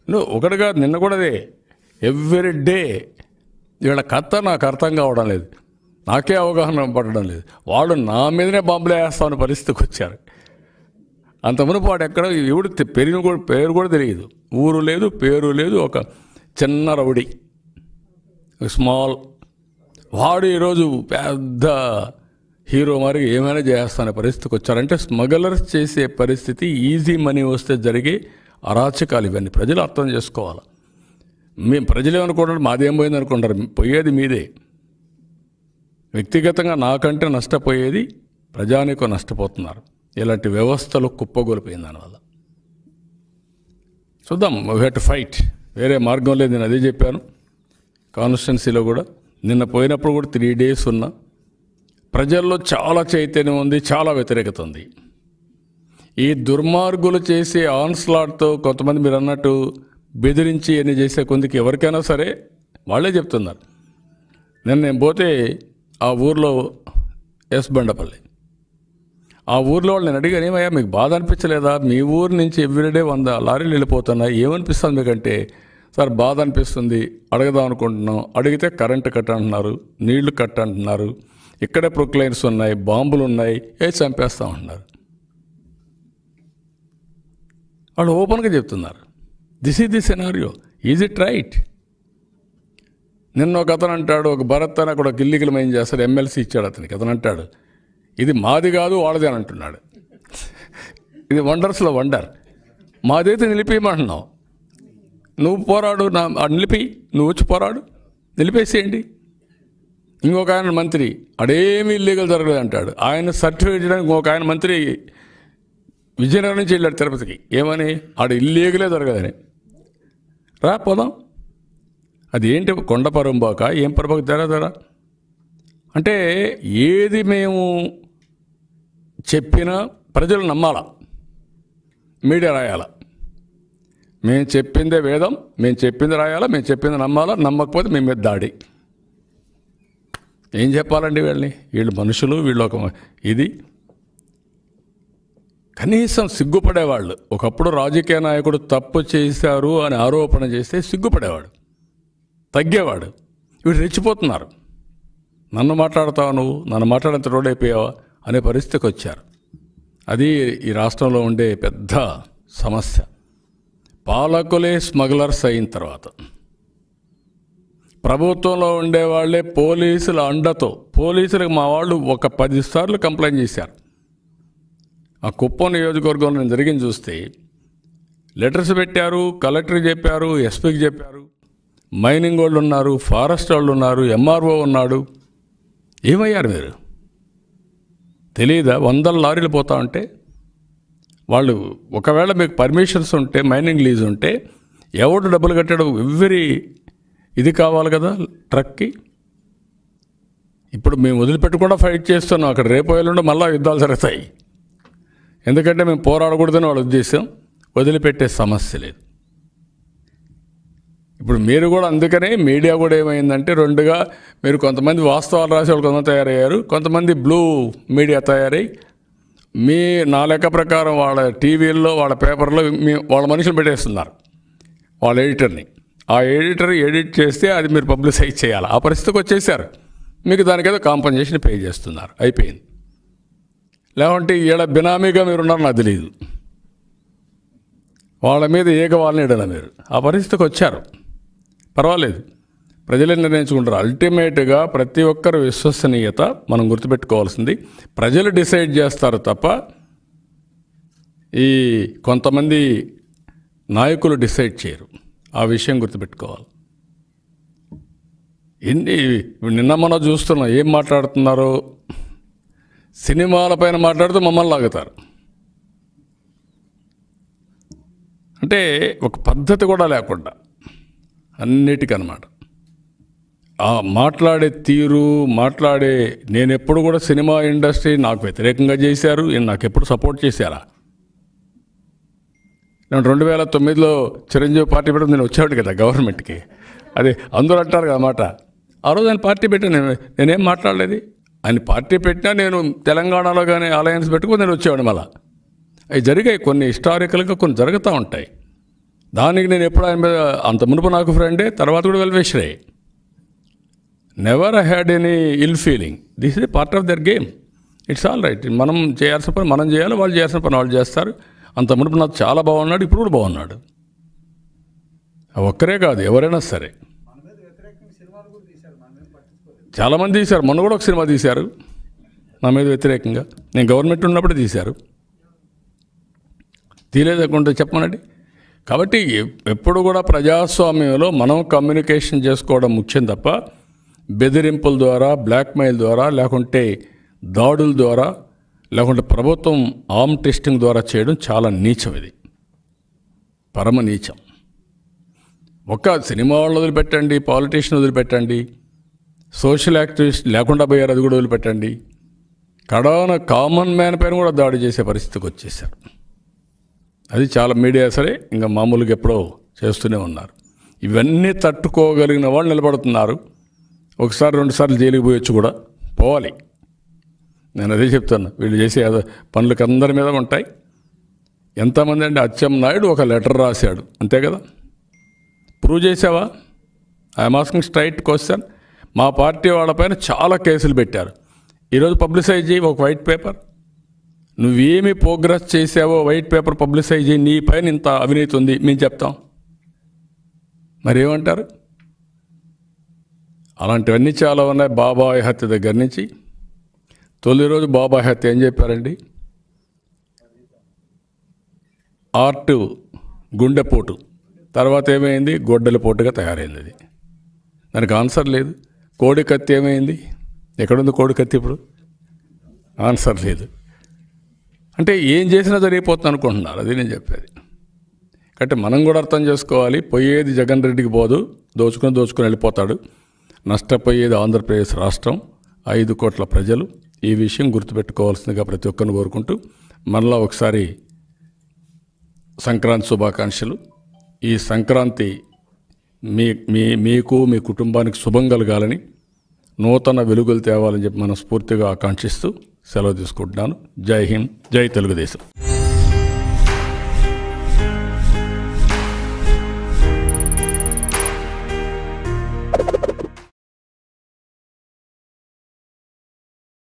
నువ్వు ఒకటిగా నిన్న కూడా అదే ఎవ్రీ డే వీళ్ళ కథ నాకు అర్థం కావడం లేదు నాకే అవగాహన పడడం లేదు వాళ్ళు నా మీదనే బాంబులు వేస్తామనే పరిస్థితికి వచ్చారు అంత మునుపు వాడు ఎక్కడ ఎవడు తె- పెరిగిన కూడా పేరు కూడా తెలియదు ఊరు లేదు పేరు లేదు ఒక చిన్న రౌడీ స్మాల్ వాడు ఈరోజు పెద్ద హీరో మరి ఏమైనా చేస్తానే పరిస్థితికి వచ్చారంటే స్మగ్లర్స్ చేసే పరిస్థితి ఈజీ మనీ వస్తే జరిగే అరాచకాలు ఇవన్నీ ప్రజలు అర్థం చేసుకోవాలి మేము ప్రజలు ఏమనుకుంటారు మాదేం పోయింది అనుకుంటారు పోయేది మీదే వ్యక్తిగతంగా నాకంటే నష్టపోయేది ప్రజానికో నష్టపోతున్నారు ఇలాంటి వ్యవస్థలు కుప్పగొలిపోయింది దానివల్ల చూద్దాం వీ హ్యావ్ టు ఫైట్ వేరే మార్గం లేదు నేను అదే చెప్పాను కాన్స్టిట్యున్సీలో కూడా నిన్న పోయినప్పుడు కూడా త్రీ డేస్ ఉన్నా ప్రజల్లో చాలా చైతన్యం ఉంది చాలా వ్యతిరేకత ఉంది ఈ దుర్మార్గులు చేసే ఆన్స్లాట్తో కొంతమంది మీరు అన్నట్టు బెదిరించి ఎన్ని చేసే కొందికి ఎవరికైనా సరే వాళ్ళే చెప్తున్నారు నిన్న నేను పోతే ఆ ఊర్లో ఎస్ బండపల్లి ఆ ఊర్లో వాళ్ళు నేను అడిగాను ఏమయ్యా మీకు బాధ అనిపించలేదా మీ ఊరు నుంచి ఎవ్రీడే వంద లారీలు వెళ్ళిపోతున్నాయి ఏమనిపిస్తుంది మీకంటే సార్ బాధ అనిపిస్తుంది అడగదాం అనుకుంటున్నాం అడిగితే కరెంటు కట్ అంటున్నారు నీళ్లు కట్ అంటున్నారు ఇక్కడే ప్రొక్లైన్స్ ఉన్నాయి బాంబులు ఉన్నాయి ఏ చంపేస్తాం అంటున్నారు వాళ్ళు ఓపెన్గా చెప్తున్నారు this is the scenario is it right నిన్న ఒక అతను అంటాడు ఒక భరత్ అని అక్కడ ఒక ఇల్లీగల్ మైన్ చేస్తాడు ఎమ్మెల్సీ ఇచ్చాడు అతనికి అతను అంటాడు ఇది మాది కాదు వాళ్ళదే అని అంటున్నాడు ఇది వండర్స్లో వండర్ మాదైతే నిలిపేయమంటున్నావు నువ్వు పోరాడు నా ఆ నిలిపి నువ్వు వచ్చి పోరాడు నిలిపేసేయండి ఇంకొక ఆయన మంత్రి అడేమీ ఇల్లీగల్ జరగలేదు అంటాడు ఆయన సర్టిఫికేట్ చేయడానికి ఇంకొక ఆయన మంత్రి విజయనగరం నుంచి వెళ్ళాడు తిరుపతికి ఏమని ఆడ ఇల్లీగలే జరగదని రా పోదాం అది ఏంటి కొండ పరంబాక ఏం పరంబాక తెరా తెరా అంటే ఏది మేము చెప్పినా ప్రజలు నమ్మాలా మీడియా రాయాలా మేము చెప్పిందే వేదం మేము చెప్పింది రాయాలా మేము చెప్పింది నమ్మాలా నమ్మకపోతే మేము మీద దాడి ఏం చెప్పాలండి వీళ్ళని వీళ్ళు మనుషులు వీళ్ళు ఒక ఇది కనీసం సిగ్గుపడేవాళ్ళు ఒకప్పుడు రాజకీయ నాయకుడు తప్పు చేశారు అని ఆరోపణ చేస్తే సిగ్గుపడేవాడు తగ్గేవాడు వీడు రెచ్చిపోతున్నారు నన్ను మాట్లాడతావు నువ్వు నన్ను మాట్లాడేంత రోడైపోయావా అనే పరిస్థితికి వచ్చారు అది ఈ రాష్ట్రంలో ఉండే పెద్ద సమస్య పాలకులే స్మగ్లర్స్ అయిన తర్వాత ప్రభుత్వంలో ఉండేవాళ్ళే పోలీసుల అండతో పోలీసులకు మా వాళ్ళు ఒక పది సార్లు కంప్లైంట్ చేశారు ఆ కుప్పం నియోజకవర్గంలో నేను జరిగింది చూస్తే లెటర్స్ పెట్టారు కలెక్టర్కి చెప్పారు ఎస్పీకి చెప్పారు మైనింగ్ వాళ్ళు ఉన్నారు ఫారెస్ట్ వాళ్ళు ఉన్నారు ఎంఆర్ఓ ఉన్నాడు ఏమయ్యారు మీరు తెలియదా వందల లారీలు పోతా ఉంటే వాళ్ళు ఒకవేళ మీకు పర్మిషన్స్ ఉంటే మైనింగ్ లీజ్ ఉంటే ఎవడు డబ్బులు కట్టాడు ఎవ్రీ ఇది కావాలి కదా ట్రక్కి ఇప్పుడు మేము వదిలిపెట్టకుండా ఫైట్ చేస్తున్నాం అక్కడ రేపు ఎల్లుండి మళ్ళీ యుద్ధాలు జరుగుతాయి ఎందుకంటే మేము పోరాడకూడదని వాళ్ళ ఉద్దేశం వదిలిపెట్టే సమస్య లేదు ఇప్పుడు మీరు కూడా అందుకనే మీడియా కూడా ఏమైందంటే రెండుగా మీరు కొంతమంది వాస్తవాలు రాసే వాళ్ళు కొంతమంది తయారయ్యారు కొంతమంది బ్లూ మీడియా తయారై మీ నా లెక్క ప్రకారం వాళ్ళ టీవీల్లో వాళ్ళ పేపర్లో మీ వాళ్ళ మనుషులు పెట్టేస్తున్నారు వాళ్ళ ఎడిటర్ని ఆ ఎడిటర్ ఎడిట్ చేస్తే అది మీరు పబ్లిసైజ్ చేయాలి ఆ పరిస్థితికి వచ్చేసారు మీకు దానికేదో కాంపన్సేషన్ పే చేస్తున్నారు అయిపోయింది లేకుంటే ఈడ బినామీగా మీరున్నారు నాకు తెలియదు వాళ్ళ మీద ఏక వాళ్ళని ఇడన మీరు ఆ పరిస్థితికి వచ్చారు పర్వాలేదు ప్రజలే నిర్ణయించుకుంటారు అల్టిమేట్గా ప్రతి ఒక్కరి విశ్వసనీయత మనం గుర్తుపెట్టుకోవాల్సింది ప్రజలు డిసైడ్ చేస్తారు తప్ప ఈ కొంతమంది నాయకులు డిసైడ్ చేయరు ఆ విషయం గుర్తుపెట్టుకోవాలి ఎన్ని ఇప్పుడు నిన్న మనం చూస్తున్నాం ఏం మాట్లాడుతున్నారో సినిమాల పైన మాట్లాడుతూ మమ్మల్ని లాగుతారు అంటే ఒక పద్ధతి కూడా లేకుండా అన్నిటికన్నమాట ఆ మాట్లాడే తీరు మాట్లాడే నేను ఎప్పుడు కూడా సినిమా ఇండస్ట్రీ నాకు వ్యతిరేకంగా చేశారు ఈయన నాకు ఎప్పుడు సపోర్ట్ చేశారా నేను రెండు వేల తొమ్మిదిలో చిరంజీవి పార్టీ పెట్టడం నేను వచ్చేవాడు కదా గవర్నమెంట్కి అది అందరూ అంటారు కదా మాట ఆ రోజు ఆయన పార్టీ పెట్టాను నేను నేనేం మాట్లాడలేదు ఆయన పార్టీ పెట్టినా నేను తెలంగాణలో కానీ అలయన్స్ పెట్టుకుని నేను వచ్చేవాడు మళ్ళా అవి జరిగాయి కొన్ని హిస్టారికల్గా కొన్ని జరుగుతూ ఉంటాయి దానికి నేను ఎప్పుడు ఆయన మీద అంత మునుపు నాకు ఫ్రెండే తర్వాత కూడా వెల్వేషరే never had any ill feeling this is part of the game it's all right మనం చేయాల్సిన పని మనం చేయాలి వాళ్ళు చేయాల్సిన పని వాళ్ళు చేస్తారు అంత మునుపు నాకు చాలా బాగున్నాడు ఇప్పుడు కూడా బాగున్నాడు ఆ ఒక్కరే కాదు ఎవరైనా సరే మన మీద వ్యతిరేకంగా సినిమాలు కూడా తీశారు మన మీద పట్టించుకోలేదు చాలామంది తీశారు మొన్న కూడా ఒక సినిమా తీశారు నా మీద వ్యతిరేకంగా నేను గవర్నమెంట్ ఉన్నప్పుడు తీశారు తీలేదనుకుంటే చెప్పమనండి కాబట్టి ఎ- ఎప్పుడు కూడా ప్రజాస్వామ్యంలో మనం కమ్యూనికేషన్ చేసుకోవడం ముఖ్యం తప్ప బెదిరింపుల ద్వారా బ్లాక్మెయిల్ ద్వారా లేకుంటే దాడుల ద్వారా లేకుంటే ప్రభుత్వం ఆర్మ్ టెస్టింగ్ ద్వారా చేయడం చాలా నీచం ఇది పరమ నీచం ఒక్క సినిమా వాళ్ళు వదిలిపెట్టండి పాలిటీషియన్ వదిలిపెట్టండి సోషల్ యాక్టివిస్ట్ లేకుండా పోయారు అది కూడా వదిలిపెట్టండి కడాన కామన్ మ్యాన్ పైన కూడా దాడి చేసే పరిస్థితికి వచ్చేసారు అది చాలా మీడియా సరే ఇంకా మామూలుగా ఎప్పుడో చేస్తూనే ఉన్నారు ఇవన్నీ తట్టుకోగలిగిన వాళ్ళు నిలబడుతున్నారు ఒకసారి రెండుసార్లు జైలుకి పోయొచ్చు కూడా పోవాలి నేను అదే చెప్తాను వీళ్ళు చేసే అద- పనులకు అందరి మీద ఉంటాయి ఎంతమంది అంటే అచ్చెం నాయుడు ఒక లెటర్ రాశాడు అంతే కదా ప్రూవ్ చేసావా ఐఎమ్ ఆస్కింగ్ స్ట్రైట్ క్వశ్చన్ మా పార్టీ వాళ్ళపైన చాలా కేసులు పెట్టారు ఈరోజు పబ్లిసైజ్ చేయి ఒక వైట్ పేపర్ నువ్వేమి ప్రోగ్రెస్ చేసావో వైట్ పేపర్ పబ్లిసైజ్ చేయి నీ పైన ఇంత అవినీతి ఉంది మేము చెప్తాం మరి ఏమంటారు అలాంటివన్నీ చాలా ఉన్నాయి బాబాయ్ హత్య దగ్గర నుంచి తొలి రోజు బాబాయ్ హత్య ఏం చెప్పారండి ఆర్ట్ గుండెపోటు తర్వాత ఏమైంది గొడ్డలి పోటుగా తయారైంది అది దానికి ఆన్సర్ లేదు కోడి కత్తి ఏమైంది ఎక్కడుంది కోడి కత్తి ఇప్పుడు ఆన్సర్ లేదు అంటే ఏం చేసినా జరిగిపోతుంది అనుకుంటున్నారు అది నేను చెప్పేది కాబట్టి మనం కూడా అర్థం చేసుకోవాలి పోయేది జగన్ రెడ్డికి పోదు దోచుకొని దోచుకొని వెళ్ళిపోతాడు నష్టపోయేది ఆంధ్రప్రదేశ్ రాష్ట్రం ఐదు కోట్ల ప్రజలు ఈ విషయం గుర్తుపెట్టుకోవాల్సిందిగా ప్రతి ఒక్కరిని కోరుకుంటూ మరలా ఒకసారి సంక్రాంతి శుభాకాంక్షలు ఈ సంక్రాంతి మీ మీ మీకు మీ కుటుంబానికి శుభం కలగాలని నూతన వెలుగులు తేవాలని చెప్పి మనస్ఫూర్తిగా ఆకాంక్షిస్తూ సెలవు తీసుకుంటున్నాను జై హింద్ జై తెలుగుదేశం